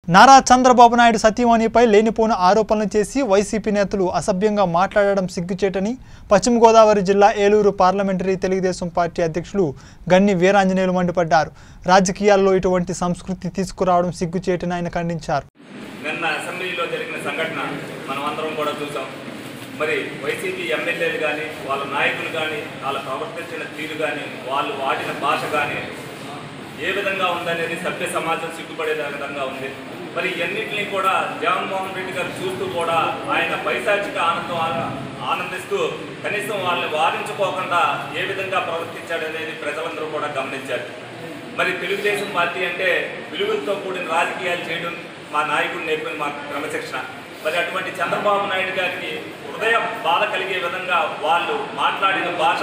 నారా చంద్రబాబు నాయుడు సతీమణిపై లేనిపోని ఆరోపణలు చేసి వైసీపీ నేతలు అసభ్యంగా మాట్లాడడం సిగ్గుచేటని పశ్చిమ గోదావరి జిల్లా ఏలూరు పార్లమెంటరీ తెలుగుదేశం పార్టీ అధ్యక్షులు గన్ని వీరాంజనేయులు మండిపడ్డారు రాజకీయాల్లో ఇటువంటి సంస్కృతి తీసుకురావడం సిగ్గుచేటని ఆయన ఖండించారు నిన్న అసెంబ్లీలో జరిగిన సంఘటన మనం అందరం కూడా చూసాం మరి వైసీపీ ఎమ్మెల్యేలు కానీ వాళ్ళ నాయకులు కానీ వాళ్ళ ప్రవర్తించిన తీరు కానీ వాళ్ళు వాడిన భాష కానీ ఏ విధంగా ఉందనేది సభ్య సమాజం సిగ్గుపడే విధంగా ఉంది మరి ఇవన్నింటినీ కూడా జగన్మోహన్ రెడ్డి గారు చూస్తూ కూడా ఆయన పైశాచిక ఆనందం ఆన- ఆనందిస్తూ కనీసం వాళ్ళని వారించుకోకుండా ఏ విధంగా ప్రవర్తించాడనేది ప్రజలందరూ కూడా గమనించారు మరి తెలుగుదేశం పార్టీ అంటే విలువలతో కూడిన రాజకీయాలు చేయడం మా నాయకుడు నేర్పిన మా క్రమశిక్షణ మరి అటువంటి చంద్రబాబు నాయుడు గారికి హృదయ బాధ కలిగే విధంగా వాళ్ళు మాట్లాడిన భాష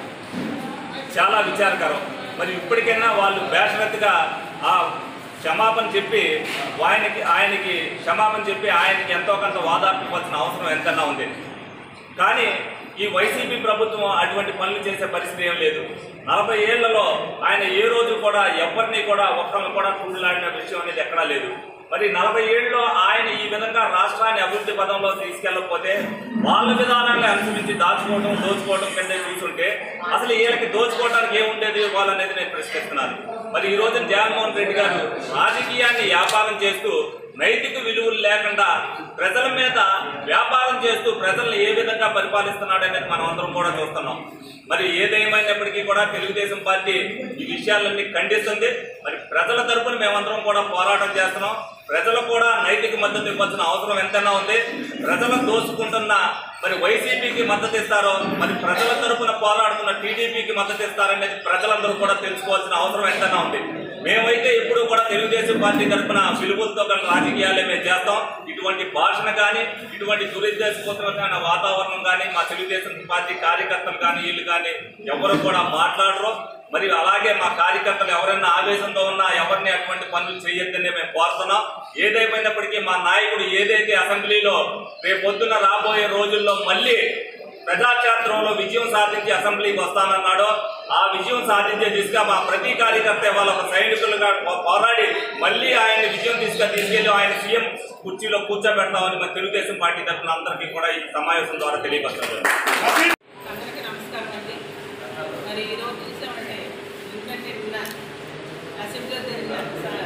చాలా విచారకరం మరి ఇప్పటికైనా వాళ్ళు బేషరత్తుగా ఆ క్షమాపణ చెప్పి ఆయనకి ఆయనకి క్షమాపణ చెప్పి ఆయనకి ఎంతో కొంత వాదార్పించవలసిన అవసరం ఎంతన్నా ఉంది కానీ ఈ వైసీపీ ప్రభుత్వం అటువంటి పనులు చేసే పరిస్థితి ఏం లేదు నలభై ఏళ్లలో ఆయన ఏ రోజు కూడా ఎవరిని కూడా ఒక్కరిని కూడా కుండులాడిన విషయం అనేది ఎక్కడా లేదు మరి నలభై ఏళ్ళలో ఆయన ఈ విధంగా రాష్ట్రాన్ని అభివృద్ధి పదంలో తీసుకెళ్ళకపోతే వాళ్ళ విధానాన్ని అనుసరించి దాచుకోవడం దోచుకోవడం కింద చూస్తుంటే అసలు వీళ్ళకి దోచుకోవడానికి ఏముండేది వాళ్ళనేది నేను ప్రశ్నిస్తున్నాను మరి ఈ రోజున జగన్మోహన్ రెడ్డి గారు రాజకీయాన్ని వ్యాపారం చేస్తూ నైతిక విలువలు లేకుండా ప్రజల మీద వ్యాపారం చేస్తూ ప్రజల్ని ఏ విధంగా పరిపాలిస్తున్నాడు అనేది మనం అందరం కూడా చూస్తున్నాం మరి ఏదేమైనప్పటికీ కూడా తెలుగుదేశం పార్టీ ఈ విషయాలన్నీ ఖండిస్తుంది మరి ప్రజల తరపున మేమందరం కూడా పోరాటం చేస్తున్నాం ప్రజలు కూడా నైతిక మద్దతు ఇవ్వాల్సిన అవసరం ఎంతైనా ఉంది ప్రజలు దోచుకుంటున్న మరి వైసీపీకి మద్దతు ఇస్తారో మరి ప్రజల తరపున పోరాడుతున్న టీడీపీకి మద్దతు ఇస్తారనేది ప్రజలందరూ కూడా తెలుసుకోవాల్సిన అవసరం ఎంతైనా ఉంది మేమైతే ఎప్పుడు కూడా తెలుగుదేశం పార్టీ తరఫున విలువలతో గల రాజకీయాలే మేము చేస్తాం ఇటువంటి భాషను కానీ ఇటువంటి దురుద్దేశపూర్వకమైన వాతావరణం కానీ మా తెలుగుదేశం పార్టీ కార్యకర్తలు కానీ వీళ్ళు కానీ ఎవరు కూడా మాట్లాడరు మరి అలాగే మా కార్యకర్తలు ఎవరైనా ఆవేశంతో ఉన్నా ఎవరిని అటువంటి పనులు చేయొద్దని మేము కోరుతున్నాం ఏదేమైనప్పటికీ మా నాయకుడు ఏదైతే అసెంబ్లీలో రేపొద్దున రాబోయే రోజుల్లో మళ్ళీ ప్రజాక్షేత్రంలో విజయం సాధించి అసెంబ్లీకి వస్తానన్నాడో ఆ విజయం సాధించే దిశగా మా ప్రతి కార్యకర్త వాళ్ళ ఒక సైనికులుగా పో- పోరాడి మళ్ళీ ఆయన విజయం దిశగా తీసుకెళ్లి ఆయన సీఎం కుర్చీలో కూర్చోబెడతామని మా తెలుగుదేశం పార్టీ తరఫున అందరికీ కూడా ఈ సమావేశం ద్వారా తెలియపరుస్తున్నారు అందరికీ నమస్కారం అండి మరి ఈరోజు చూసామంటే ఎందుకంటే నిన్న అసెంబ్లీలో జరిగిన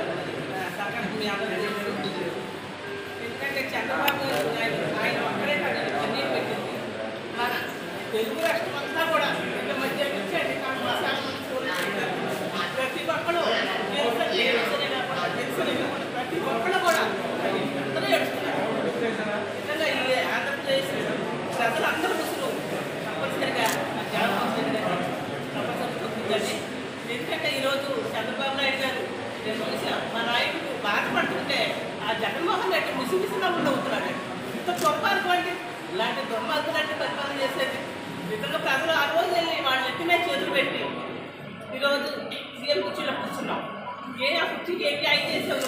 స- సంఘటన మీ అందరికీ తెలుసు ఎందుకంటే చంద్రబాబు నాయుడు ఆయన ఒక్కడే కాదు అన్నీ పెట్టింది మన తెలుగు రాష్ట్రం అంతా కూడా ఇంత మధ్య నుంచి అండి నాకు మసాలా మసాలా పెట్టారు. ప్రతి ఒక్కరు తెలుసు తెలుసనే కాకుండా తెలుసనే కాకుండా ప్రతి ఒక్కరు కూడా అందరూ ఏడుస్తున్నారు నిజంగా ఈ ఆంధ్రప్రదేశ్ ప్రజలందరూ ముసులు తప్పనిసరిగా ఆ జగన్మోహన్ రెడ్డి గారు తప్పనిసరిగా గుర్తించండి ఎందుకంటే ఈరోజు చంద్రబాబు నాయుడు గారు నేను చూసాం మా నాయకుడు బాధపడుతుంటే ఆ జగన్మోహన్ రెడ్డి ముసిమిసిగా ఉండవుతున్నాడు ఇంత దుర్మార్గం అండి ఇలాంటి దుర్మార్గులంటే పరిపాలన చేసేది నిజంగా ప్రజలు ఆ రోజు వెళ్ళి వాళ్ళ ఎత్తి మీద చేతులు పెట్టి ఈరోజు సీఎం కుర్చీలో కూర్చున్నాం ఏ ఆ కుర్చీకి ఏంటి ఆయన చేసావు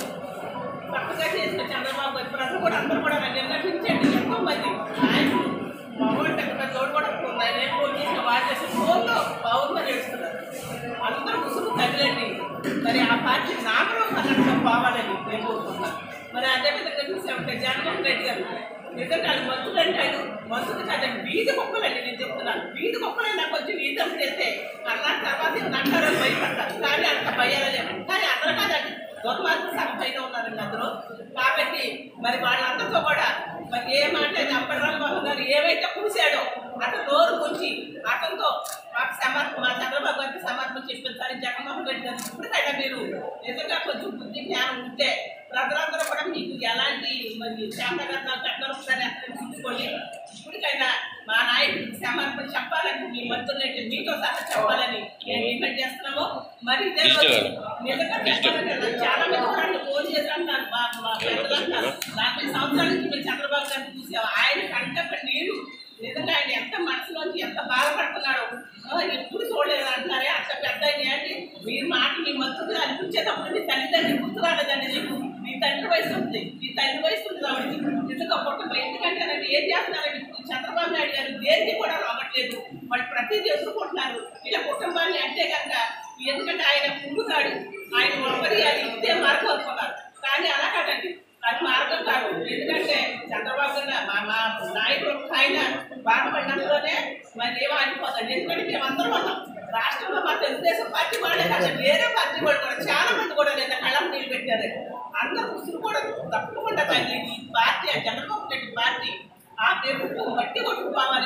చక్కగా చేసిన చంద్రబాబు గారు ప్రజలు కూడా అందరూ కూడా నన్ను నిర్లక్షించండి ఎంతో మంది నాయకులు బాగుంటే అక్కడ తోడు కూడా ఉన్నాయి నేను ఫోన్ చేసిన వాళ్ళు చేసిన ఫోన్లో బాగుందని చేస్తున్నారు అందరూ ముసుగు తగిలండి మరి ఆ పార్టీ నామలో కన్నడం పోవాలని నేను కోరుకుంటున్నాను మరి అదే విధంగా చూసామంటే జగన్మోహన్ రెడ్డి గారు నిజంగా అది మంత్రులు అంటే ఆయన మంత్రులు కాదండి వీధి కుక్కలండి నేను చెప్తున్నాను వీధి కుక్కలండి నాకు వచ్చి వీధి చేస్తే అన్న తర్వాత ఏమన్నా అంటారని భయపడతారు కానీ అంత భయాలేము కానీ అందరూ కాదండి ఒక మార్పు సగం పైన ఉన్నారండి అందరూ కాబట్టి మరి వాళ్ళందరితో కూడా మరి ఏ మాట అప్పటిరామ్ మోహన్ గారు ఏవైతే కూసాడో అతను నోరు కూర్చి అతనితో మాకు సమర్పణ మా చంద్రబాబు గారికి సమర్పణ చెప్పించాలి జగన్మోహన్ రెడ్డి గారు ఇప్పటికైనా మీరు నిజంగా కొంచెం బుద్ధి జ్ఞానం ఉంటే ప్రజలందరూ కూడా మీకు ఎలాంటి మరి శాంతగర్భాలు కట్టారు ఒకసారి అక్కడ చూసుకోండి ఇప్పటికైనా మా నాయకుడికి సమర్పణ చెప్పాలని మీ మంత్రులైతే మీతో సహా చెప్పాలని నేను డిమాండ్ చేస్తున్నాము మరి ఇదే రోజు నిజంగా చెప్పాలంటే నాకు చాలా మంది కూడా నన్ను ఫోన్ చేసి అంటారు మా మా పెద్దలు అంటారు నలభై సంవత్సరాల నుంచి మేము చంద్రబాబు గారిని చూసాం ఆయన కంటే నీరు నిజంగా ఆయన ఎంత మనసులోంచి ఎంత బాధపడుతున్నాడో ఆ, ఎప్పుడు చూడలేదు అంటున్నారే అంత పెద్ద ఆయన ఏంటి మీరు మాట మీ మంత్రులు అనిపించేటప్పుడు నీ తల్లిదండ్రులు గుర్తు రాలేదండి నీకు నీ తండ్రి వయసు ఉంది నీ తల్లి వయసు ఉంది కాబట్టి నిజంగా పుట్టక ఎందుకంటే ఏం చేస్తున్నారండి ఇప్పుడు చంద్రబాబు నాయుడు గారు దేనికి కూడా రావట్లేదు వాళ్ళు ప్రతిదీ ఎదుర్కొంటున్నారు ఇలా కుటుంబాన్ని అంటే కనుక ఎందుకంటే ఆయన పురుగుతాడు ఆయన ఒక్కరి అది ఇదే మార్గం అనుకున్నారు కానీ అలా కాదండి అది మార్గం కాదు ఎందుకంటే చంద్రబాబు గారు మా మా నాయకుడు ఒక ఆయన బాధపడినందులోనే మరి ఏమో అయిపోతుంది ఎందుకంటే మేమందరం ఉన్నాం రాష్ట్రంలో మా తెలుగుదేశం పార్టీ వాళ్ళే కాదు వేరే పార్టీ వాళ్ళు కూడా చాలా మంది కూడా నిన్న కళం నీళ్ళు పెట్టారు అందరూ ఉసురు కూడా తప్పకుండా తగిలి ఈ పార్టీ ఆ చంద్రబాబు నాయుడు పార్టీ ఆ ప్రభుత్వం మట్టి కొట్టుకుపోవాలి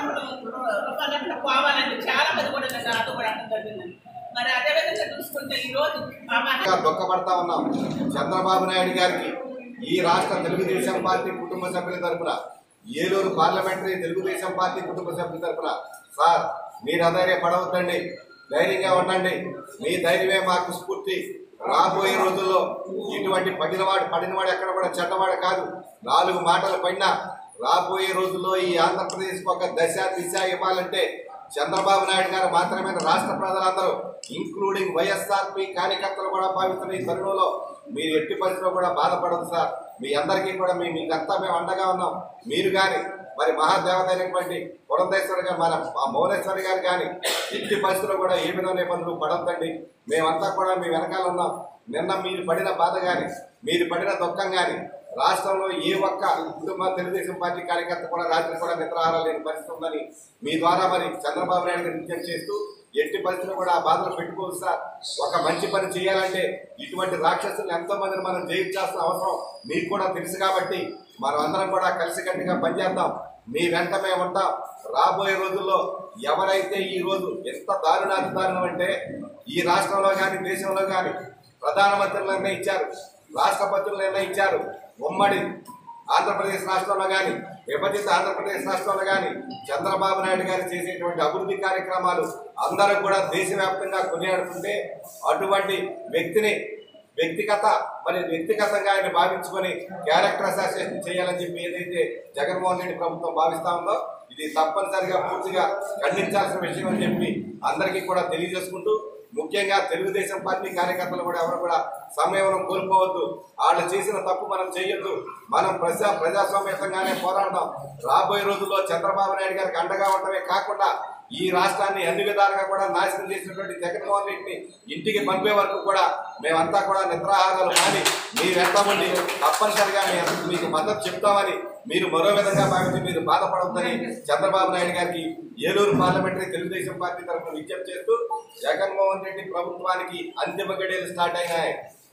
నామకం పోవాలని చాలా మంది కూడా నిన్న నాతో కూడా అర్థం జరిగింది మరి అదేవిధంగా చూసుకుంటే ఈ రోజు మా మహా ఇంకా దుఃఖపడతా ఉన్నాం చంద్రబాబు నాయుడు గారికి ఈ రాష్ట్ర తెలుగుదేశం పార్టీ కుటుంబ సభ్యుల తరపున ఏలూరు పార్లమెంటరీ తెలుగుదేశం పార్టీ కుటుంబ సభ్యుల తరపున సార్ మీరు అధైర్యపడవద్దండి ధైర్యంగా ఉండండి మీ ధైర్యమే మాకు స్ఫూర్తి రాబోయే రోజుల్లో ఇటువంటి పడినవాడు పడినవాడు ఎక్కడ కూడా చెడ్డవాడు కాదు నాలుగు మాటల పైన రాబోయే రోజుల్లో ఈ ఆంధ్రప్రదేశ్కి ఒక దశ దిశ ఇవ్వాలంటే చంద్రబాబు నాయుడు గారు మాత్రమే రాష్ట్ర ప్రజలందరూ ఇంక్లూడింగ్ వైఎస్ఆర్పి కార్యకర్తలు కూడా భావిస్తున్న ఈ తరుణంలో మీరు ఎట్టి పరిస్థితిలో కూడా బాధపడదు సార్ మీ అందరికీ కూడా మీ మీకంతా మేము అండగా ఉన్నాం మీరు కానీ మరి మహాదేవత అయినటువంటి పురంధేశ్వరి గారు మన మా భువనేశ్వరి గారు కానీ ఎట్టి పరిస్థితుల్లో కూడా ఏ విధమైన ఇబ్బందులు పడొద్దండి మేమంతా కూడా మీ వెనకాల ఉన్నాం నిన్న మీరు పడిన బాధ కానీ మీరు పడిన దుఃఖం కానీ రాష్ట్రంలో ఏ ఒక్క కుటుంబ తెలుగుదేశం పార్టీ కార్యకర్త కూడా రాత్రి కూడా నిద్రాహారం లేని పరిస్థితి ఉందని మీ ద్వారా మరి చంద్రబాబు నాయుడు గారు విజ్ఞప్తి చేస్తూ ఎట్టి పరిస్థితులు కూడా ఆ బాధలు పెట్టుకోదు సార్ ఒక మంచి పని చేయాలంటే ఇటువంటి రాక్షసులు ఎంతో మందిని మనం జయించాల్సిన అవసరం మీకు కూడా తెలుసు కాబట్టి మనం అందరం కూడా కలిసికట్టుగా పనిచేద్దాం మీ వెంట మేము ఉంటాం రాబోయే రోజుల్లో ఎవరైతే ఈ రోజు ఎంత దారుణాతి దారుణం అంటే ఈ రాష్ట్రంలో కానీ దేశంలో కానీ ప్రధానమంత్రులు నిర్ణయించారు రాష్ట్రపతులు నిర్ణయించారు ఉమ్మడి ఆంధ్రప్రదేశ్ రాష్ట్రంలో కానీ విభజిత ఆంధ్రప్రదేశ్ రాష్ట్రంలో కానీ చంద్రబాబు నాయుడు గారు చేసేటువంటి అభివృద్ధి కార్యక్రమాలు అందరూ కూడా దేశవ్యాప్తంగా కొనియాడుతుంటే అటువంటి వ్యక్తిని వ్యక్తిగత మరి వ్యక్తిగతంగా ఆయన భావించుకొని క్యారెక్టర్ అసోసియేషన్ చేయాలని చెప్పి ఏదైతే జగన్మోహన్ రెడ్డి ప్రభుత్వం భావిస్తా ఉందో ఇది తప్పనిసరిగా పూర్తిగా ఖండించాల్సిన విషయం అని చెప్పి అందరికీ కూడా తెలియజేసుకుంటూ ముఖ్యంగా తెలుగుదేశం పార్టీ కార్యకర్తలు కూడా ఎవరు కూడా సమయం కోల్పోవద్దు వాళ్ళు చేసిన తప్పు మనం చేయొద్దు మనం ప్రజా ప్రజాస్వామ్యతంగానే పోరాడదాం రాబోయే రోజుల్లో చంద్రబాబు నాయుడు గారికి అండగా ఉండటమే కాకుండా ఈ రాష్ట్రాన్ని అన్ని విధాలుగా కూడా నాశనం చేసినటువంటి జగన్మోహన్ రెడ్డిని ఇంటికి పంపే వరకు కూడా మేమంతా కూడా నిద్రాహారాలు మాని మీ వెంట ఉండి తప్పనిసరిగా మీ అందరికీ మీకు మద్దతు చెప్తామని మీరు మరో విధంగా భావించి మీరు బాధపడవద్దని చంద్రబాబు నాయుడు గారికి ఏలూరు పార్లమెంటరీ తెలుగుదేశం పార్టీ తరఫున విజ్ఞప్తి చేస్తూ జగన్మోహన్ రెడ్డి ప్రభుత్వానికి అంతిమ గడియలు స్టార్ట్ అయినాయి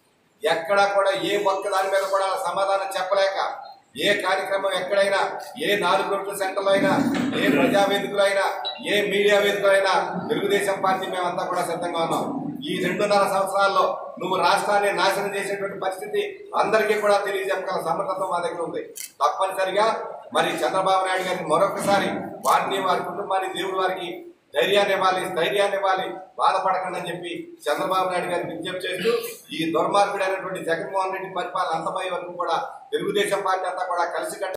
ఎక్కడా కూడా ఏ ఒక్క దాని మీద కూడా సమాధానం చెప్పలేక ఏ కార్యక్రమం ఎక్కడైనా ఏ నాలుగు రోడ్ల సెంటర్లో అయినా ఏ ప్రజా వేదికలో అయినా ఏ మీడియా వేదికలో అయినా తెలుగుదేశం పార్టీ మేమంతా కూడా సిద్ధంగా ఉన్నాం ఈ రెండున్నర సంవత్సరాల్లో నువ్వు రాష్ట్రాన్ని నాశనం చేసేటువంటి పరిస్థితి అందరికీ కూడా తెలియజెప్పగల సమర్థత మా దగ్గర ఉంది తప్పనిసరిగా మరి చంద్రబాబు నాయుడు గారికి మరొకసారి వారిని వారి కుటుంబాన్ని దేవుడి వారికి ధైర్యాన్ని ఇవ్వాలి ధైర్యాన్ని ఇవ్వాలి బాధపడకండి అని చెప్పి చంద్రబాబు నాయుడు గారికి విజ్ఞప్తి చేస్తూ ఈ దుర్మార్గుడైనటువంటి జగన్మోహన్ రెడ్డి పరిపాలన అంతమయ్యే వరకు కూడా తెలుగుదేశం పార్టీ అంతా కూడా కలిసి